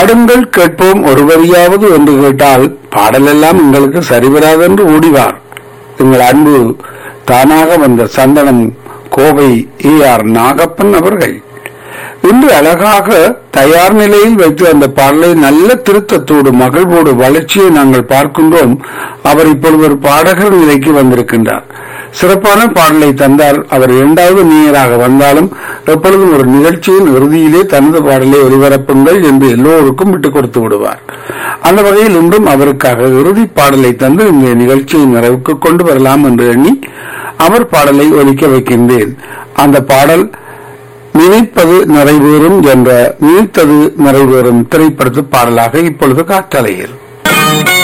பாடுங்கள் கேட்போம் ஒருவரையாவது என்று கேட்டால் பாடலெல்லாம் உங்களுக்கு சரிவராது என்று ஓடிவார் எங்கள் அன்பு தானாக வந்த சந்தனம் கோவை ஏ ஆர் நாகப்பன் அவர்கள் இன்று அழகாக தயார் நிலையில் வைத்து அந்த பாடலை நல்ல திருத்தத்தோடு மகிழ்வோடு வளர்ச்சியை நாங்கள் பார்க்கின்றோம் அவர் இப்பொழுது ஒரு பாடகர் நிலைக்கு வந்திருக்கின்றார் சிறப்பான பாடலை தந்தார் அவர் இரண்டாவது நீயராக வந்தாலும் எப்பொழுதும் ஒரு நிகழ்ச்சியின் இறுதியிலே தனது பாடலை ஒளிபரப்புங்கள் என்று எல்லோருக்கும் விட்டுக் கொடுத்து விடுவார் அந்த வகையில் இன்றும் அவருக்காக இறுதி பாடலை தந்து இந்த நிகழ்ச்சியை நிறைவுக்கு கொண்டு வரலாம் என்று எண்ணி அவர் பாடலை ஒலிக்க வைக்கின்றேன் அந்த பாடல் நினைப்பது நிறைவேறும் என்ற நினைத்தது நிறைவேறும் திரைப்படத்து பாடலாக இப்பொழுது காற்றலையில்